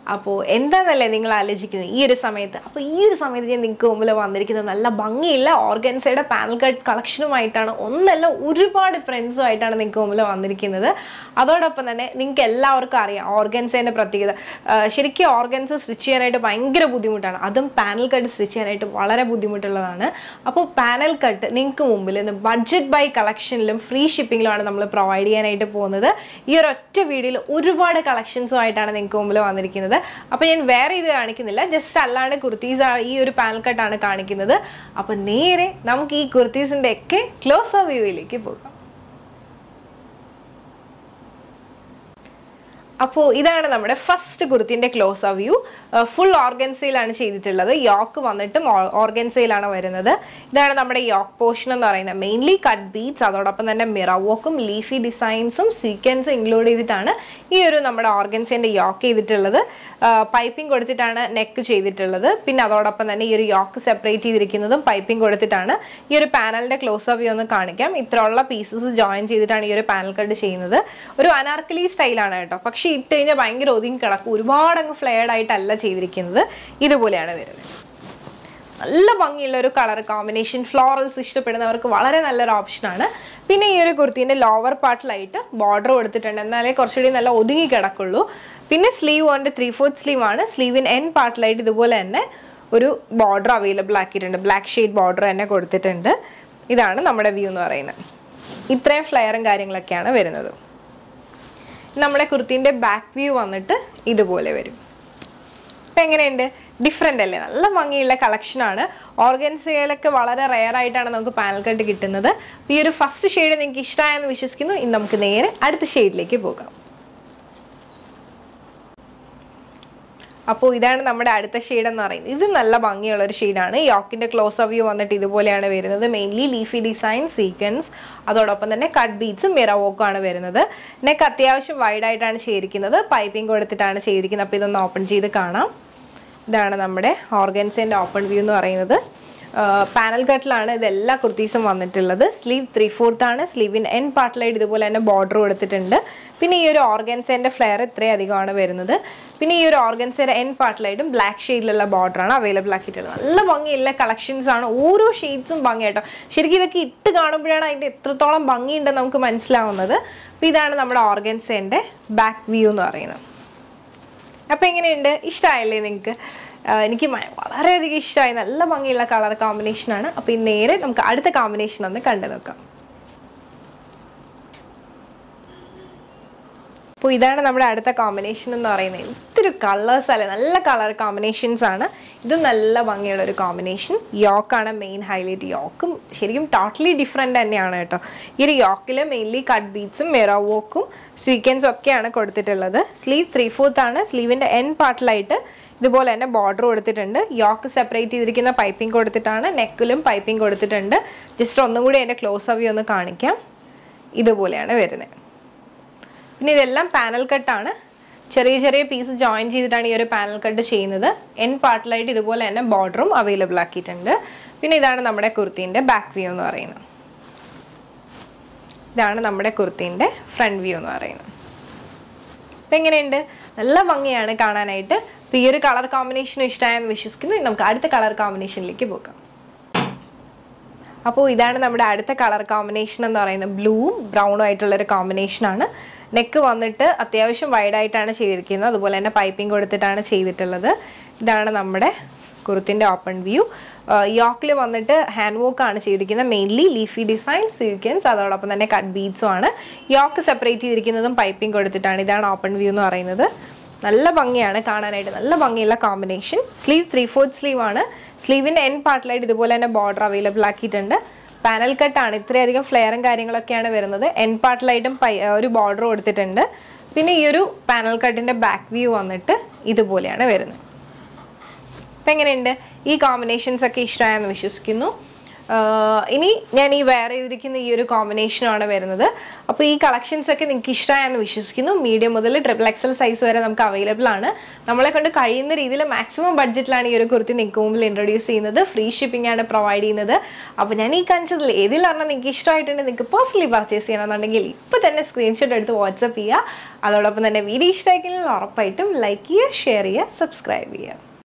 അപ്പോൾ എന്താണെന്നല്ലേ നിങ്ങൾ ആലോചിക്കുന്നത് ഈ ഒരു സമയത്ത് അപ്പോൾ ഈ ഒരു സമയത്ത് ഞാൻ നിങ്ങൾക്ക് മുമ്പിൽ വന്നിരിക്കുന്നത് നല്ല ഭംഗിയുള്ള ഓർഗൻസയുടെ പാനൽ കട്ട് കളക്ഷനുമായിട്ടാണ് ഒന്നല്ല ഒരുപാട് ഫ്രണ്ട്സുമായിട്ടാണ് നിങ്ങൾക്ക് മുമ്പിൽ വന്നിരിക്കുന്നത് അതോടൊപ്പം തന്നെ നിങ്ങൾക്ക് എല്ലാവർക്കും അറിയാം ഓർഗൻസേൻ്റെ പ്രത്യേകത ആ, ശരിക്കും ഓർഗൻസ് സ്റ്റിച്ച് ചെയ്യാനായിട്ട് ഭയങ്കര ബുദ്ധിമുട്ടാണ് അതും പാനൽ കട്ട് സ്റ്റിച്ച് ചെയ്യാനായിട്ട് വളരെ ബുദ്ധിമുട്ടുള്ളതാണ് അപ്പോൾ പാനൽ കട്ട് നിങ്ങൾക്ക് മുമ്പിൽ ഇന്ന് ബഡ്ജറ്റ് ബൈ കളക്ഷനിലും ഫ്രീ ഷിപ്പിങ്ങിലുമാണ് നമ്മൾ പ്രൊവൈഡ് ചെയ്യാനായിട്ട് പോകുന്നത് ഈ ഒരു ഒറ്റ വീഡിയോയിൽ ഒരുപാട് കളക്ഷൻസുമായിട്ടാണ് നിങ്ങൾക്ക് മുമ്പിൽ വന്നിരിക്കുന്നത് അപ്പോൾ ഞാൻ വേറെ ഇത് കാണിക്കുന്നില്ല ജസ്റ്റ് അല്ലാണ്ട് കുർത്തീസ് ഈ ഒരു പാനൽ കട്ടാണ് കാണിക്കുന്നത് അപ്പോൾ നേരെ നമുക്ക് ഈ കുർത്തീസിൻ്റെ ഒക്കെ ക്ലോസ് വ്യൂവിലേക്ക് പോകാം അപ്പോൾ ഇതാണ് നമ്മുടെ ഫസ്റ്റ് കുർത്തിൻ്റെ ക്ലോസ് ആ വ്യൂ ഫുൾ ഓർഗൻസയിലാണ് ചെയ്തിട്ടുള്ളത് യോക്ക് വന്നിട്ടും ഓർഗൻസയിലാണ് വരുന്നത് ഇതാണ് നമ്മുടെ യോക്ക് പോർഷൻ എന്ന് പറയുന്നത് മെയിൻലി കട്ട് ബീറ്റ്സ് അതോടൊപ്പം തന്നെ മിറവോക്കും ലീഫി ഡിസൈൻസും സീക്വൻസും ഇൻക്ലൂഡ് ചെയ്തിട്ടാണ് ഈ ഒരു നമ്മുടെ ഓർഗൻസിൻ്റെ യോക്ക് ചെയ്തിട്ടുള്ളത് പൈപ്പിംഗ് കൊടുത്തിട്ടാണ് നെക്ക് ചെയ്തിട്ടുള്ളത് പിന്നെ അതോടൊപ്പം തന്നെ ഈ ഒരു യോക്ക് സെപ്പറേറ്റ് ചെയ്തിരിക്കുന്നതും പൈപ്പിംഗ് കൊടുത്തിട്ടാണ് ഈ ഒരു പാനലിൻ്റെ ക്ലോസ് വ്യൂ ഒന്ന് കാണിക്കാം ഇത്രയുള്ള പീസസ് ജോയിൻ ചെയ്തിട്ടാണ് ഈ ഒരു പാനൽ കട്ട് ചെയ്യുന്നത് ഒരു അനാർക്കലി സ്റ്റൈലാണ് കേട്ടോ പക്ഷേ ഇട്ട് കഴിഞ്ഞാൽ ഭയങ്കര ഒതുങ്ങി കിടക്കും ഒരുപാട് അങ്ങ് ഫ്ലെയർഡ് ആയിട്ടല്ല ചെയ്തിരിക്കുന്നത് ഇതുപോലെയാണ് വരുന്നത് നല്ല ഭംഗിയുള്ള ഒരു കളർ കോമ്പിനേഷൻ ഫ്ലോറൽസ് ഇഷ്ടപ്പെടുന്നവർക്ക് വളരെ നല്ലൊരു ഓപ്ഷനാണ് പിന്നെ ഈ ഒരു കുർത്തീൻ്റെ ലോവർ പാർട്ടിലായിട്ട് ബോർഡർ കൊടുത്തിട്ടുണ്ട് എന്നാലേ കുറച്ചുകൂടി നല്ല ഒതുങ്ങി കിടക്കുള്ളൂ പിന്നെ സ്ലീവ് വന്നിട്ട് ത്രീ ഫോർത്ത് സ്ലീവ് ആണ് സ്ലീവിന് എൻ പാർട്ടിലായിട്ട് ഇതുപോലെ തന്നെ ഒരു ബോർഡർ അവൈലബിൾ ആക്കിയിട്ടുണ്ട് ബ്ലാക്ക് ഷെയ്ഡ് ബോർഡർ തന്നെ കൊടുത്തിട്ടുണ്ട് ഇതാണ് നമ്മുടെ വ്യൂ എന്ന് പറയുന്നത് ഇത്രയും ഫ്ലെയറും കാര്യങ്ങളൊക്കെയാണ് വരുന്നത് നമ്മുടെ കുർത്തീൻ്റെ ബാക്ക് വ്യൂ വന്നിട്ട് ഇതുപോലെ വരും ഇപ്പം എങ്ങനെയുണ്ട് ഡിഫറെൻ്റ് അല്ലേ നല്ല ഭംഗിയുള്ള കളക്ഷനാണ് ഓർഗൻസയിലൊക്കെ വളരെ റെയർ ആയിട്ടാണ് നമുക്ക് പാനൽ കട്ട് കിട്ടുന്നത് അപ്പോൾ ഈ ഒരു ഫസ്റ്റ് ഷെയ്ഡ് നിങ്ങൾക്ക് ഇഷ്ടമായെന്ന് വിശ്വസിക്കുന്നു ഇനി നമുക്ക് നേരെ അടുത്ത ഷെയ്ഡിലേക്ക് പോകാം അപ്പോൾ ഇതാണ് നമ്മുടെ അടുത്ത ഷെയ്ഡ് എന്ന് പറയുന്നത് ഇത് നല്ല ഭംഗിയുള്ള ഒരു ഷെയ്ഡാണ് യോക്കിന്റെ ക്ലോസ് വ്യൂ വന്നിട്ട് ഇതുപോലെയാണ് വരുന്നത് മെയിൻലി ലീഫി ഡിസൈൻ സീക്വൻസ് അതോടൊപ്പം തന്നെ കട്ട് ബീറ്റ്സും മിറവോക്കും ആണ് വരുന്നത് നെക്ക് അത്യാവശ്യം വൈഡ് ആയിട്ടാണ് ചെയ്തിരിക്കുന്നത് പൈപ്പിംഗ് കൊടുത്തിട്ടാണ് ചെയ്തിരിക്കുന്നത് അപ്പോൾ ഇതൊന്ന് ഓപ്പൺ ചെയ്ത് കാണാം ഇതാണ് നമ്മുടെ ഓർഗൻസിൻ്റെ ഓപ്പൺ വ്യൂ എന്ന് പറയുന്നത് പാനൽ കട്ടിലാണ് ഇത് എല്ലാ കുർത്തീസും വന്നിട്ടുള്ളത് സ്ലീവ് ത്രീ ഫോർത്ത് ആണ് സ്ലീവിന് എൻ പാർട്ടിലായിട്ട് ഇതുപോലെ തന്നെ ബോർഡർ കൊടുത്തിട്ടുണ്ട് പിന്നെ ഈ ഒരു ഓർഗൻസേൻ്റെ ഫ്ലെയർ ഇത്രയും അധികമാണ് വരുന്നത് പിന്നെ ഈ ഒരു ഓർഗൻസേൻ്റെ എൻ പാർട്ടിലായിട്ടും ബ്ലാക്ക് ഷെയ്ഡിലുള്ള ബോർഡറാണ് അവൈലബിൾ ആക്കിയിട്ടുള്ളത് നല്ല ഭംഗിയുള്ള കളക്ഷൻസ് ആണ് ഓരോ ഷെയ്ഡ്സും ഭംഗിയായിട്ടോ ശരിക്കും ഇതൊക്കെ ഇട്ട് കാണുമ്പോഴാണ് അതിൻ്റെ എത്രത്തോളം ഭംഗിയുണ്ടെന്ന് നമുക്ക് മനസ്സിലാവുന്നത് അപ്പോൾ ഇതാണ് നമ്മുടെ ഓർഗൻസേൻ്റെ ബാക്ക് വ്യൂ എന്ന് പറയുന്നത് അപ്പോൾ എങ്ങനെയുണ്ട് ഇഷ്ടമായില്ലേ നിങ്ങൾക്ക് എനിക്ക് മ- വളരെയധികം ഇഷ്ടമായി നല്ല ഭംഗിയുള്ള കളർ കോമ്പിനേഷനാണ് അപ്പോൾ ഈ നേരെ നമുക്ക് അടുത്ത കോമ്പിനേഷൻ ഒന്ന് കണ്ടു നോക്കാം അപ്പോൾ ഇതാണ് നമ്മുടെ അടുത്ത കോമ്പിനേഷൻ എന്ന് പറയുന്നത് ഒത്തിരി കളേഴ്സ് അല്ലേ നല്ല കളർ കോമ്പിനേഷൻസ് ആണ് ഇതും നല്ല ഭംഗിയുള്ള ഒരു കോമ്പിനേഷൻ യോക്കാണ് മെയിൻ ഹൈലൈറ്റ് യോക്കും ശരിക്കും ടോട്ടലി ഡിഫറെൻ്റ് തന്നെയാണ് കേട്ടോ ഈ ഒരു യോക്കിൽ മെയിൻലി കട്ട് ബീറ്റ്സും മെറോവോക്കും സ്വീക്കൻസും ഒക്കെയാണ് കൊടുത്തിട്ടുള്ളത് സ്ലീവ് ത്രീ ഫോർത്ത് ആണ് സ്ലീവിൻ്റെ എൻ പാർട്ടിലായിട്ട് ഇതുപോലെ തന്നെ ബോർഡർ കൊടുത്തിട്ടുണ്ട് യോക്ക് സെപ്പറേറ്റ് ചെയ്തിരിക്കുന്ന പൈപ്പിംഗ് കൊടുത്തിട്ടാണ് നെക്കിലും പൈപ്പിംഗ് കൊടുത്തിട്ടുണ്ട് ജസ്റ്റ് ഒന്നും കൂടി അതിൻ്റെ ക്ലോസ് അവ്യൂ ഒന്ന് കാണിക്കാം ഇതുപോലെയാണ് വരുന്നത് പിന്നെ ഇതെല്ലാം പാനൽ കട്ടാണ് ചെറിയ ചെറിയ പീസ് ജോയിൻ ചെയ്തിട്ടാണ് ഈ ഒരു പാനൽ കട്ട് ചെയ്യുന്നത് എൻ പാർട്ടിലായിട്ട് ഇതുപോലെ തന്നെ ബോർഡറും അവൈലബിൾ ആക്കിയിട്ടുണ്ട് പിന്നെ ഇതാണ് നമ്മുടെ കുർത്തീൻ്റെ ബാക്ക് വ്യൂ എന്ന് പറയുന്നത് ഇതാണ് നമ്മുടെ കുർത്തീൻ്റെ ഫ്രണ്ട് വ്യൂ എന്ന് പറയുന്നത് അപ്പം എങ്ങനെയുണ്ട് നല്ല ഭംഗിയാണ് കാണാനായിട്ട് അപ്പോൾ ഈ ഒരു കളർ കോമ്പിനേഷൻ ഇഷ്ടമായെന്ന് വിശ്വസിക്കുന്നു ഇനി നമുക്ക് അടുത്ത കളർ കോമ്പിനേഷനിലേക്ക് പോകാം അപ്പോൾ ഇതാണ് നമ്മുടെ അടുത്ത കളർ കോമ്പിനേഷൻ എന്ന് പറയുന്നത് ബ്ലൂവും ബ്രൗണും ആയിട്ടുള്ള ഒരു കോമ്പിനേഷനാണ് നെക്ക് വന്നിട്ട് അത്യാവശ്യം വൈഡായിട്ടാണ് ചെയ്തിരിക്കുന്നത് അതുപോലെ തന്നെ പൈപ്പിംഗ് കൊടുത്തിട്ടാണ് ചെയ്തിട്ടുള്ളത് ഇതാണ് നമ്മുടെ കുർത്തിൻ്റെ ഓപ്പൺ വ്യൂ യോക്കിൽ വന്നിട്ട് ഹാൻഡ് വർക്ക് ആണ് ചെയ്തിരിക്കുന്നത് മെയിൻലി ലീഫി ഡിസൈൻ സീക്വൻസ് അതോടൊപ്പം തന്നെ കട്ട് ബീഡ്സും ആണ് യോക്ക് സെപ്പറേറ്റ് ചെയ്തിരിക്കുന്നതും പൈപ്പിംഗ് കൊടുത്തിട്ടാണ് ഇതാണ് ഓപ്പൺ വ്യൂ എന്ന് പറയുന്നത് നല്ല ഭംഗിയാണ് കാണാനായിട്ട് നല്ല ഭംഗിയുള്ള combination sleeve three fourth sleeve ആണ് സ്ലീവിൻ്റെ എൻ പാർട്ടിലായിട്ട് ഇതുപോലെ തന്നെ ബോർഡർ അവൈലബിൾ ആക്കിയിട്ടുണ്ട് പാനൽ കട്ടാണ് ഇത്രയധികം ഫ്ലെയറും കാര്യങ്ങളൊക്കെയാണ് വരുന്നത് എൻ പാർട്ടിലായിട്ടും പൈ ഒരു ബോർഡർ കൊടുത്തിട്ടുണ്ട് പിന്നെ ഈ ഒരു പാനൽ കട്ടിൻ്റെ ബാക്ക് വ്യൂ വന്നിട്ട് ഇതുപോലെയാണ് വരുന്നത് അപ്പം എങ്ങനെയുണ്ട് ഈ കോമ്പിനേഷൻസ് ഒക്കെ ഇഷ്ടമായെന്ന് വിശ്വസിക്കുന്നു ആഹ് ഇനി ഞാൻ ഈ വെയർ ചെയ്തിരിക്കുന്ന ഈ ഒരു കോമ്പിനേഷനാണ് വരുന്നത് അപ്പോൾ ഈ കളക്ഷൻസ് ഒക്കെ നിങ്ങൾക്ക് ഇഷ്ടമായെന്ന് വിശ്വസിക്കുന്നു മീഡിയം മുതൽ ട്രിപ്പിൾ എക്സൽ സൈസ് വരെ നമുക്ക് അവൈലബിൾ ആണ് നമ്മളെ കൊണ്ട് കഴിയുന്ന രീതിയിൽ മാക്സിമം ബഡ്ജറ്റിലാണ് ഈ ഒരു കുർത്തി നിങ്ങൾക്ക് മുമ്പിൽ ഇൻട്രൊഡ്യൂസ് ചെയ്യുന്നത് ഫ്രീ ഷിപ്പിംഗ് ആണ് പ്രൊവൈഡ് ചെയ്യുന്നത് അപ്പോൾ ഞാൻ ഈ കാണിച്ചതിൽ ഏതിൽ പറഞ്ഞാൽ നിങ്ങൾക്ക് ഇഷ്ടമായിട്ടുണ്ട് നിങ്ങൾക്ക് പേഴ്സണലി പർച്ചേസ് ചെയ്യണമെന്നുണ്ടെങ്കിൽ ഇപ്പോൾ തന്നെ സ്ക്രീൻഷോട്ട് എടുത്ത് വാട്സപ്പ് ചെയ്യുക അതോടൊപ്പം തന്നെ വീഡിയോ ഇഷ്ടമായിക്കഴിഞ്ഞാൽ ഉറപ്പായിട്ടും ലൈക്ക് ചെയ്യുക ഷെയർ ചെയ്യുക സബ്സ്ക്രൈബ് ചെയ്യുക